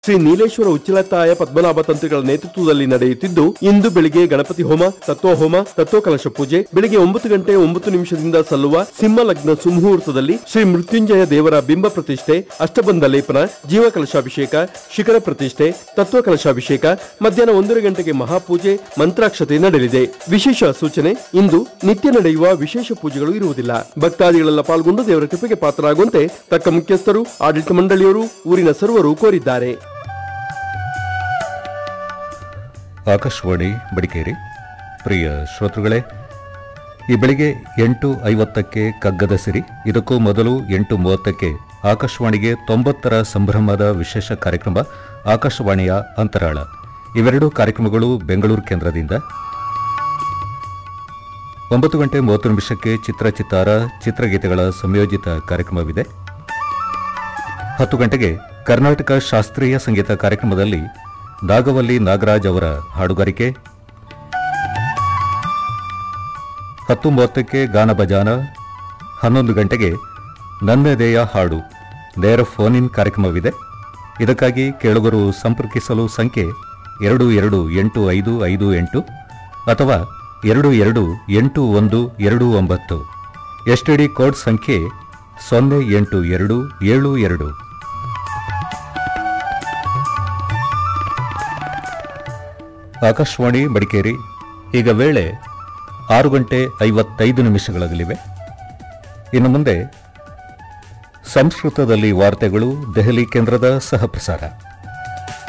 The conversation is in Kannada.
ಶ್ರೀ ನೀಲೇಶ್ವರ ಉಚ್ಚಿಲತಾಯ ಪದ್ಮನಾಭ ತಂತ್ರಿಗಳ ನೇತೃತ್ವದಲ್ಲಿ ನಡೆಯುತ್ತಿದ್ದು ಇಂದು ಬೆಳಿಗ್ಗೆ ಗಣಪತಿ ಹೋಮ ತತ್ವ ಹೋಮ ತತ್ವ ಕಲಶ ಪೂಜೆ ಬೆಳಿಗ್ಗೆ ಒಂಬತ್ತು ಗಂಟೆ ಒಂಬತ್ತು ನಿಮಿಷದಿಂದ ಸಲ್ಲುವ ಸಿಂಹ ಲಗ್ನ ಸುಮುಹೂರ್ತದಲ್ಲಿ ಶ್ರೀ ಮೃತ್ಯುಂಜಯ ದೇವರ ಬಿಂಬ ಪ್ರತಿಷ್ಠೆ ಅಷ್ಟಬಂಧ ಲೇಪನ ಜೀವ ಕಲಶಾಭಿಷೇಕ ಶಿಖರ ಪ್ರತಿಷ್ಠೆ ತತ್ವ ಕಲಶಾಭಿಷೇಕ ಮಧ್ಯಾಹ್ನ ಒಂದೂವರೆ ಗಂಟೆಗೆ ಮಹಾಪೂಜೆ ಮಂತ್ರಾಕ್ಷತೆ ನಡೆಯಲಿದೆ ವಿಶೇಷ ಸೂಚನೆ ಇಂದು ನಿತ್ಯ ನಡೆಯುವ ವಿಶೇಷ ಪೂಜೆಗಳು ಇರುವುದಿಲ್ಲ ಭಕ್ತಾದಿಗಳೆಲ್ಲ ಪಾಲ್ಗೊಂಡು ದೇವರ ಕೃಪೆಗೆ ಪಾತ್ರರಾಗುವಂತೆ ತಕ್ಕ ಮುಖ್ಯಸ್ಥರು ಆಡಳಿತ ಮಂಡಳಿಯವರು ಊರಿನ ಸರ್ವರು ಕೋರಿದ್ದಾರೆ ಆಕಾಶವಾಣಿ ಬಡಿಕೇರಿ ಪ್ರಿಯ ಶ್ರೋತೃಗಳೇ ಈ ಬೆಳಿಗ್ಗೆ ಎಂಟು ಐವತ್ತಕ್ಕೆ ಕಗ್ಗದ ಸಿರಿ ಇದಕ್ಕೂ ಮೊದಲು ಎಂಟು ಮೂವತ್ತಕ್ಕೆ ಆಕಾಶವಾಣಿಗೆ ತೊಂಬತ್ತರ ಸಂಭ್ರಮದ ವಿಶೇಷ ಕಾರ್ಯಕ್ರಮ ಆಕಾಶವಾಣಿಯ ಅಂತರಾಳ ಇವೆರಡೂ ಕಾರ್ಯಕ್ರಮಗಳು ಬೆಂಗಳೂರು ಕೇಂದ್ರದಿಂದ ಒಂಬತ್ತು ಗಂಟೆ ಮೂವತ್ತು ನಿಮಿಷಕ್ಕೆ ಚಿತ್ರ ಚಿತ್ತಾರ ಚಿತ್ರಗೀತೆಗಳ ಸಂಯೋಜಿತ ಕಾರ್ಯಕ್ರಮವಿದೆ ಹತ್ತು ಗಂಟೆಗೆ ಕರ್ನಾಟಕ ಶಾಸ್ತ್ರೀಯ ಸಂಗೀತ ಕಾರ್ಯಕ್ರಮದಲ್ಲಿ ನಾಗವಲ್ಲಿ ನಾಗರಾಜ್ ಅವರ ಹಾಡುಗಾರಿಕೆ ಹತ್ತು ಮೂವತ್ತಕ್ಕೆ ಗಾನ ಬಜಾನ ಹನ್ನೊಂದು ಗಂಟೆಗೆ ನನ್ನೆದೆಯ ಹಾಡು ನೇರ ಫೋನ್ ಇನ್ ಕಾರ್ಯಕ್ರಮವಿದೆ ಇದಕ್ಕಾಗಿ ಕೇಳುಗರು ಸಂಪರ್ಕಿಸಲು ಸಂಖ್ಯೆ ಎರಡು ಎರಡು ಎಂಟು ಐದು ಐದು ಎಂಟು ಅಥವಾ ಎರಡು ಎರಡು ಎಂಟು ಒಂದು ಎರಡು ಒಂಬತ್ತು ಎಸ್ಟಿಡಿ ಕೋಡ್ ಸಂಖ್ಯೆ ಸೊನ್ನೆ ಎಂಟು ಎರಡು ಏಳು ಎರಡು ಆಕಾಶವಾಣಿ ಮಡಿಕೇರಿ ಈಗ ವೇಳೆ ಆರು ಗಂಟೆ ಐವತ್ತೈದು ನಿಮಿಷಗಳಾಗಲಿವೆ ಇನ್ನು ಮುಂದೆ ಸಂಸ್ಕೃತದಲ್ಲಿ ವಾರ್ತೆಗಳು ದೆಹಲಿ ಕೇಂದ್ರದ ಸಹಪ್ರಸಾರ